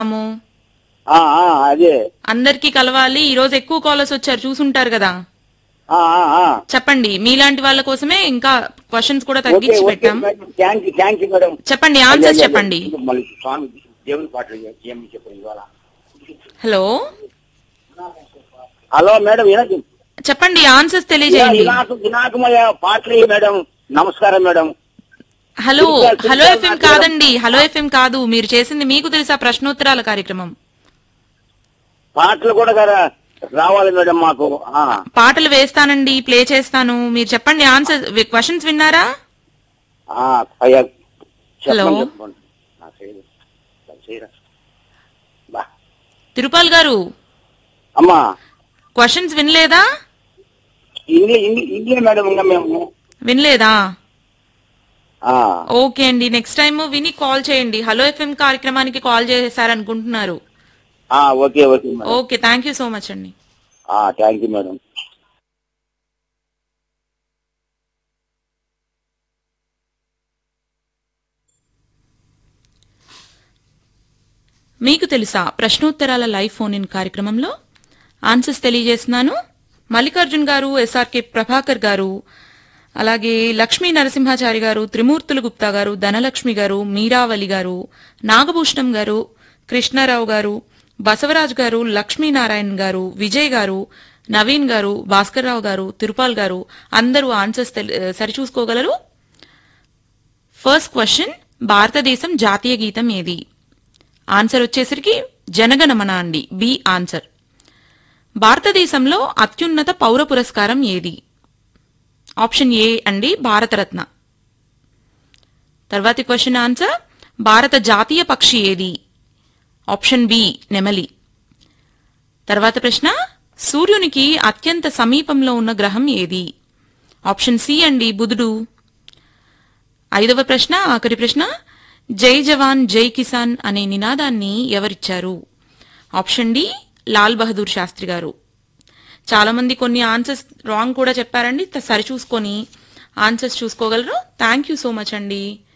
అమ్మో, ఆ, ఆ, అదే అందరికీ కలవాలి ఈ రోజు ఎక్కువ కాలర్స్ వచ్చారు చూసుంటారు కదా ఆ, ఆ, ఆ. చెప్పండి మీలాంటి వాళ్ళ కోసమే ఇంకా క్వశ్చన్స్ కూడా ఓకే తగ్గించి ఓకే పెట్టాం thank you thank you madam చెప్పండి అదే, ఆన్సర్స్ అదే, చెప్పండి మళ్ళీ స్వామి దేవుని పాటలు ఏమి చెప్పండి ఇవాళ హలో హలో మేడం వినకు చెప్పండి ఆన్సర్స్ తెలియజేయండి వినాకు వినాకమయ్య పాటలు మేడం నమస్కారం మేడం హలో తెలుసా, హలో తెలుసా, ఎఫ్ఎం నాకు కాదండి హలో ఎఫ్ఎం కాదు మీరు చేసింది మీకు తెలుసా ప్రశ్నోత్తరాల కార్యక్రమం పాటలు కూడా కదా రావాలి మేడం మాకు ఆ. పాటలు వేస్తానండి ప్లే చేస్తాను మీరు చెప్పండి ఆన్సర్ క్వశ్చన్స్ విన్నారా ఆ, అయ్యా హలో. చెప్పండి, చెప్పండి. నా చేయదు. నా చేయరా. బా. తిరుపాల్ గారు అమ్మా క్వశ్చన్స్ వినలేదా ఇంగ్లీ ఇంగ్లీ ఇంగ్లీ మేడం ఇంకా మేము వినలేదా ఆ, ఓకే అండి నెక్స్ట్ టైం విని కాల్ చేయండి హలో ఎఫ్ఎం కార్యక్రమానికి కాల్ చేశారనుకుంటున్నారు ఆ, okay okay madam okay thank you so much అండి థ్యాంక్ యూ మేడం మీకు తెలుసా ప్రశ్నోత్తరాల లైవ్ ఫోన్ ఇన్ కార్యక్రమంలో ఆన్సర్స్ తెలియజేస్తున్నాను మల్లికార్జున్ గారు ఎస్ఆర్కే ప్రభాకర్ గారు అలాగే లక్ష్మీ నరసింహాచారి గారు త్రిమూర్తులు గుప్తా గారు ధనలక్ష్మి గారు మీరావలి గారు నాగభూషణం గారు కృష్ణారావు గారు బసవరాజ్ గారు లక్ష్మీనారాయణ గారు విజయ్ గారు నవీన్ గారు భాస్కర్రావు గారు తిరుపాల్ గారు అందరూ ఆన్సర్స్ తెలి- సరిచూసుకోగలరు ఫస్ట్ క్వశ్చన్ భారతదేశం జాతీయ గీతం ఏది ఆన్సర్ వచ్చేసరికి జనగణమన అండి బి ఆన్సర్ భారతదేశంలో అత్యున్నత పౌర పురస్కారం ఏది ఆప్షన్ ఏ అండి భారతరత్న తర్వాతి క్వశ్చన్ ఆన్సర్ భారత జాతీయ పక్షి ఏది ఆప్షన్ బి నెమలి తర్వాత ప్రశ్న సూర్యునికి అత్యంత సమీపంలో ఉన్న గ్రహం ఏది ఆప్షన్ సి అండి బుధుడు ఐదవ ప్రశ్న ఆఖరి ప్రశ్న జై జవాన్ జై కిసాన్ అనే నినాదాన్ని ఎవరిచ్చారు ఆప్షన్ డి లాల్ బహదూర్ శాస్త్రి గారు చాలా మంది కొన్ని ఆన్సర్స్ రాంగ్ కూడా చెప్పారండి త- సరిచూసుకొని ఆన్సర్స్ చూసుకోగలరు థ్యాంక్ యూ సో మచ్ అండి